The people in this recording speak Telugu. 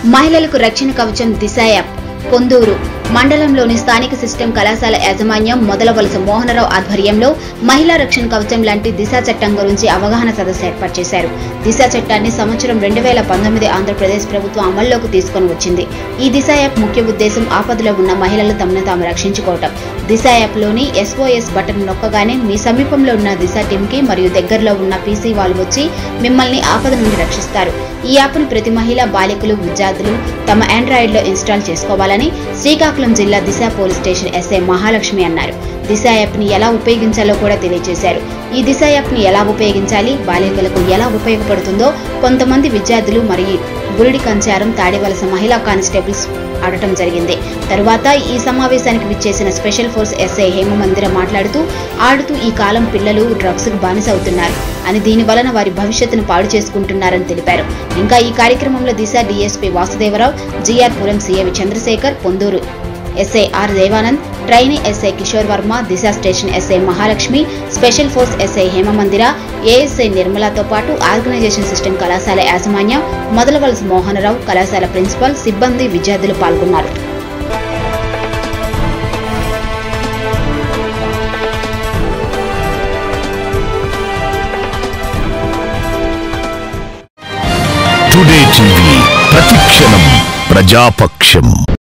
మహిళలకు రక్షణ కవచం దిశ యాప్ పొందూరు మండలంలోని స్థానిక సిస్టమ్ కళాశాల యాజమాన్యం మొదలవలస మోహనరావు ఆధ్వర్యంలో మహిళా రక్షణ కవచం లాంటి దిశ చట్టం గురించి అవగాహన సదస్సు ఏర్పాటు చేశారు దిశ చట్టాన్ని సంవత్సరం రెండు వేల పంతొమ్మిది ఆంధ్రప్రదేశ్ ప్రభుత్వం అమల్లోకి తీసుకొని వచ్చింది ఈ దిశ యాప్ ముఖ్య ఉద్దేశం ఆపదలో ఉన్న మహిళలు తమను తాము రక్షించుకోవటం దిశ యాప్లోని ఎస్ఓఎస్ బటన్ నొక్కగానే మీ సమీపంలో ఉన్న దిశ టీంకి మరియు దగ్గరలో ఉన్న పీసీ వాళ్ళు వచ్చి మిమ్మల్ని ఆపద నుండి రక్షిస్తారు ఈ యాప్ను ప్రతి మహిళ బాలికలు విద్యార్థులు తమ ఆండ్రాయిడ్లో ఇన్స్టాల్ చేసుకోవాలని శ్రీకాకుళం జిల్లా Disha police station SI Mahalakshmi అన్నారు దిశ యాప్ని ఎలా ఉపయోగించాలో కూడా తెలియజేశారు ఈ దిశ యాప్ని ఎలా ఉపయోగించాలి బాలికలకు ఎలా ఉపయోగపడుతుందో కొంతమంది విద్యార్థులు మరియు గురుడి కంచారం తాడివలస మహిళా కానిస్టేబుల్స్ ఆడటం జరిగింది తరువాత ఈ సమావేశానికి విచ్చేసిన స్పెషల్ ఫోర్స్ ఎస్ఐ హేమమందిర మాట్లాడుతూ ఆడుతూ ఈ కాలం పిల్లలు డ్రగ్స్ కు బానిస అవుతున్నారు అని దీని వలన వారి భవిష్యత్తును పాడు చేసుకుంటున్నారని తెలిపారు ఇంకా ఈ కార్యక్రమంలో దిశ డీఎస్పీ వాసుదేవరావు జీఆర్ పురం సీఏవి Chandrasekhar Ponduru SI R Devanand trainee SI Kishore Varma Disha station SI Mahalakshmi special force SI Hemamandira ASI నిర్మలతో పాటు ఆర్గనైజేషన్ సిస్టమ్ కళాశాల యాజమాన్యం మొదలవలస మోహనరావు కళాశాల ప్రిన్సిపల్ సిబ్బంది విద్యార్థులు పాల్గొన్నారు టుడే టీవీ ప్రతిక్షణం ప్రజాపక్షం